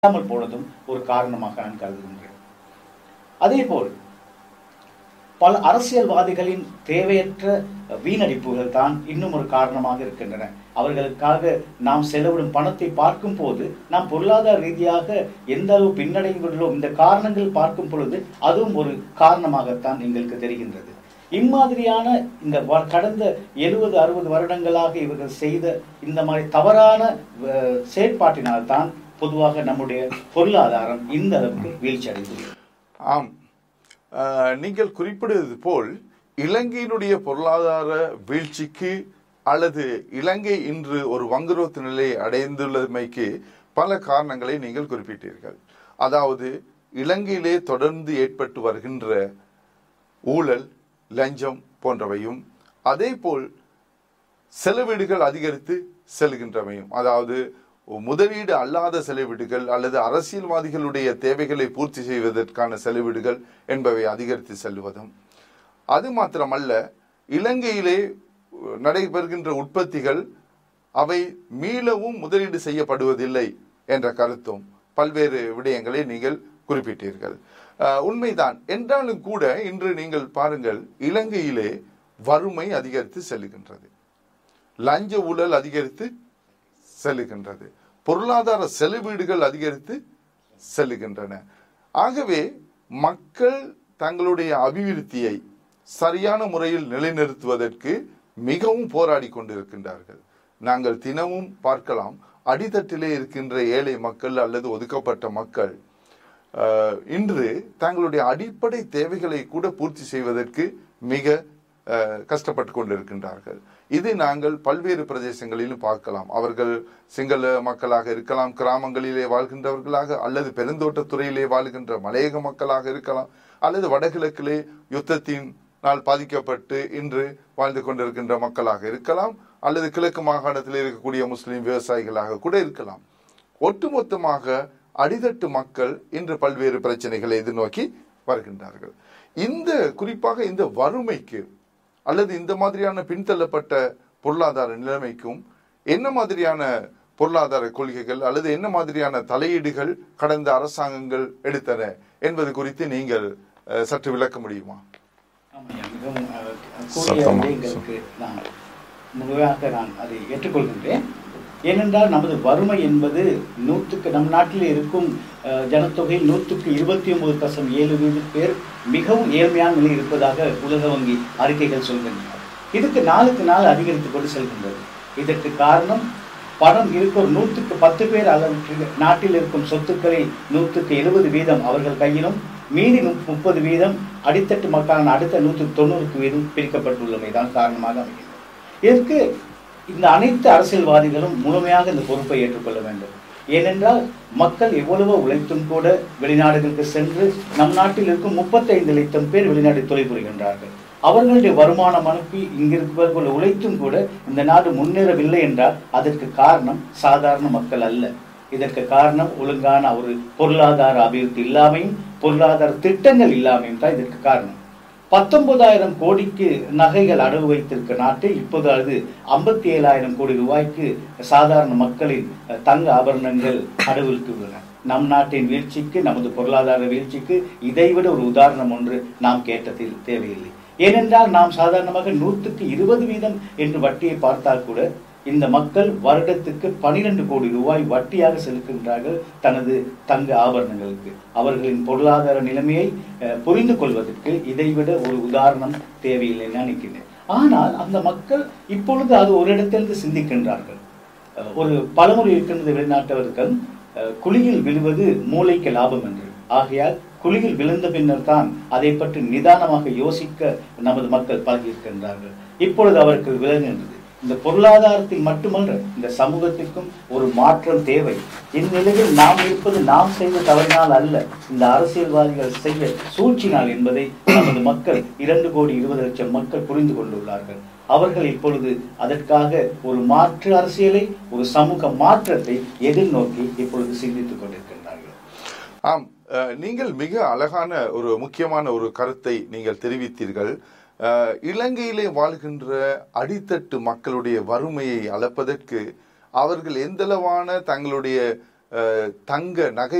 இல்லாமல் போனதும் ஒரு காரணமாக நான் கருதுகின்றேன் அதேபோல் பல அரசியல்வாதிகளின் தேவையற்ற வீணடிப்புகள் தான் இன்னும் ஒரு காரணமாக இருக்கின்றன அவர்களுக்காக நாம் செலவிடும் பணத்தை பார்க்கும் போது நாம் பொருளாதார ரீதியாக எந்த அளவு பின்னடைந்துள்ளோம் இந்த காரணங்கள் பார்க்கும் பொழுது அதுவும் ஒரு காரணமாகத்தான் எங்களுக்கு தெரிகின்றது இம்மாதிரியான இந்த வ- கடந்த எழுபது அறுபது வருடங்களாக இவர்கள் செய்த இந்த மாதிரி தவறான அஹ், செயற்பாட்டினால்தான் பொதுவாக நம்முடைய பொருளாதாரம் இந்த அளவுக்கு வீழ்ச்சி அடைந்துள்ளது ஆம் அஹ், நீங்கள் குறிப்பிடுவது போல் இலங்கையினுடைய பொருளாதார வீழ்ச்சிக்கு அல்லது இலங்கை இன்று ஒரு வங்குரோத்து நிலையை அடைந்துள்ளமைக்கு பல காரணங்களை நீங்கள் குறிப்பிட்டீர்கள் அதாவது இலங்கையிலே தொடர்ந்து ஏற்பட்டு வருகின்ற ஊழல் லஞ்சம் போன்றவையும் அதேபோல் செலவீடுகள் அதிகரித்து செல்கின்றமையும் அதாவது முதலீடு அல்லாத செலவீடுகள் அல்லது அரசியல்வாதிகளுடைய தேவைகளை பூர்த்தி செய்வதற்கான செலவீடுகள் என்பவை அதிகரித்து செல்வதும் அது மாத்திரமல்ல இலங்கையிலே நடைபெறுகின்ற உற்பத்திகள் அவை மீளவும் முதலீடு செய்யப்படுவதில்லை என்ற கருத்தும் பல்வேறு விடயங்களை நீங்கள் குறிப்பிட்டீர்கள் அஹ், உண்மைதான் என்றாலும் கூட இன்று நீங்கள் பாருங்கள் இலங்கையிலே வறுமை அதிகரித்து செல்லுகின்றது லஞ்ச ஊழல் அதிகரித்து செல்லுகின்றது பொருளாதார செலவீடுகள் அதிகரித்து செல்லுகின்றன ஆகவே மக்கள் தங்களுடைய அபிவிருத்தியை சரியான முறையில் நிலைநிறுத்துவதற்கு மிகவும் போராடி கொண்டிருக்கின்றார்கள் நாங்கள் தினமும் பார்க்கலாம் அடித்தட்டிலே இருக்கின்ற ஏழை மக்கள் அல்லது ஒதுக்கப்பட்ட மக்கள் அஹ், இன்று தங்களுடைய அடிப்படை தேவைகளை கூட பூர்த்தி செய்வதற்கு மிக அஹ், கஷ்டப்பட்டு கொண்டிருக்கின்றார்கள் இது நாங்கள் பல்வேறு பிரதேசங்களிலும் பார்க்கலாம் அவர்கள் சிங்கள மக்களாக இருக்கலாம் கிராமங்களிலே வாழ்கின்றவர்களாக அல்லது பெருந்தோட்டத்துறையிலே வாழ்கின்ற மலையக மக்களாக இருக்கலாம் அல்லது வடகிழக்கிலே யுத்தத்தினால் பாதிக்கப்பட்டு இன்று வாழ்ந்து கொண்டிருக்கின்ற மக்களாக இருக்கலாம் அல்லது கிழக்கு மாகாணத்தில் இருக்கக்கூடிய முஸ்லிம் விவசாயிகளாக கூட இருக்கலாம் ஒட்டுமொத்தமாக அடித்தட்டு மக்கள் இன்று பல்வேறு பிரச்சனைகளை எதிர்நோக்கி வருகின்றார்கள் இந்த குறிப்பாக இந்த வறுமைக்கு அல்லது இந்த மாதிரியான பின்தள்ளப்பட்ட பொருளாதார நிலைமைக்கும் என்ன மாதிரியான பொருளாதார கொள்கைகள் அல்லது என்ன மாதிரியான தலையீடுகள் கடந்த அரசாங்கங்கள் எடுத்தன என்பது குறித்து நீங்கள் அஹ், சற்று விளக்க முடியுமா ஆமாய்யா, மிகவும் அஹ், கூறிய சத்தமா, விடயங்களுக்கு நான் முழுமையாக நான் அதை ஏற்றுக்கொள்கின்றேன் ஏனென்றால் நமது வறுமை என்பது நூற்றுக்கு நம் நாட்டில் இருக்கும் அஹ், ஜனத்தொகையில் நூற்றுக்கு இருபத்தி ஒன்பது தசம் ஏழு வீத பேர் மிகவும் ஏழ்மையான நிலையில் இருப்பதாக உலக வங்கி அறிக்கைகள் சொல்கின்றன இதுக்கு நாளுக்கு நாள் அதிகரித்துக் கொண்டு செல்கின்றது இதற்கு காரணம் பணம் இருக்கும் நூற்றுக்கு பத்து பேர் அளவுக்கு நாட்டில் இருக்கும் சொத்துக்களில் நூற்றுக்கு எழுபது வீதம் அவர்கள் கையிலும் மீதி முப்- முப்பது வீதம் அடித்தட்டு மக்களான அடுத்த நூற்றுக்கு தொண்ணூறுக்கு வீதம் பிரிக்கப்பட்டுள்ளமை தான் காரணமாக அமைகிறது இதற்கு இந்த அனைத்து அரசியல்வாதிகளும் முழுமையாக இந்த பொறுப்பை ஏற்றுக்கொள்ள வேண்டும் ஏனென்றால் மக்கள் எவ்வளவோ உழைத்தும் கூட வெளிநாடுகளுக்கு சென்று நம் நாட்டில் இருக்கும் முப்பத்தைந்து லட்சம் பேர் வெளிநாடு தொழில் புரிகின்றார்கள் அவர்களுடைய வருமானம் அனுப்பி இங்கிருப்பவர்கள் உழைத்தும் கூட இந்த நாடு முன்னேறவில்லை என்றால் அதற்கு காரணம் சாதாரண மக்கள் அல்ல இதற்கு காரணம் ஒழுங்கான ஒரு பொருளாதார அபிவிருத்தி இல்லாமையும் பொருளாதார திட்டங்கள் இல்லாமையும் தான் இதற்கு காரணம் பத்தொன்பதாயிரம் கோடிக்கு நகைகள் அடகு வைத்திருக்க நாட்டில் இப்போது அது ஐம்பத்தி ஏழாயிரம் கோடி ரூபாய்க்கு சாதாரண மக்களின் அஹ், தங்க ஆபரணங்கள் அடகுவிற்கு உள்ளன நம் நாட்டின் வீழ்ச்சிக்கு நமது பொருளாதார வீழ்ச்சிக்கு இதைவிட ஒரு உதாரணம் ஒன்று நாம் கேட்டதில் தேவையில்லை ஏனென்றால் நாம் சாதாரணமாக நூற்றுக்கு இருபது வீதம் என்று வட்டியை பார்த்தால் கூட இந்த மக்கள் வருடத்துக்கு பனிரெண்டு கோடி ரூபாய் வட்டியாக செலுத்துகின்றார்கள் தனது தங்க ஆபரணங்களுக்கு அவர்களின் பொருளாதார நிலைமையை அஹ், புரிந்து கொள்வதற்கு இதைவிட ஒரு உதாரணம் தேவையில்லை நினைக்கிறேன் ஆனால் அந்த மக்கள் இப்பொழுது அது ஒரு இடத்திலிருந்து சிந்திக்கின்றார்கள் அஹ், ஒரு பழமொழி இருக்கின்றது வெளிநாட்டவர்கள் அஹ், குழியில் விழுவது மூளைக்கு லாபம் என்று ஆகையால் குழியில் விழுந்த பின்னர் தான் அதை பற்றி நிதானமாக யோசிக்க நமது மக்கள் பழகியிருக்கின்றார்கள் இப்பொழுது அவருக்கு விளங்குகின்றது இந்த பொருளாதாரத்தில் மட்டுமல்ல இந்த சமூகத்திற்கும் ஒரு மாற்றம் தேவை இந்நிலையில் நாம் இருப்பது நாம் செய்த தவறினால் அல்ல இந்த அரசியல்வாதிகள் செய்ய சூழ்ச்சினால் என்பதை நமது மக்கள் இரண்டு கோடி இருபது லட்சம் மக்கள் புரிந்து கொண்டுள்ளார்கள் அவர்கள் இப்பொழுது அதற்காக ஒரு மாற்று அரசியலை ஒரு சமூக மாற்றத்தை எதிர்நோக்கி இப்பொழுது சிந்தித்துக் கொண்டிருக்கின்றார்கள் ஆம் அஹ், நீங்கள் மிக அழகான ஒரு முக்கியமான ஒரு கருத்தை நீங்கள் தெரிவித்தீர்கள் அஹ், இலங்கையிலே வாழ்கின்ற அடித்தட்டு மக்களுடைய வறுமையை அளப்பதற்கு அவர்கள் எந்தளவான தங்களுடைய அஹ், தங்க நகை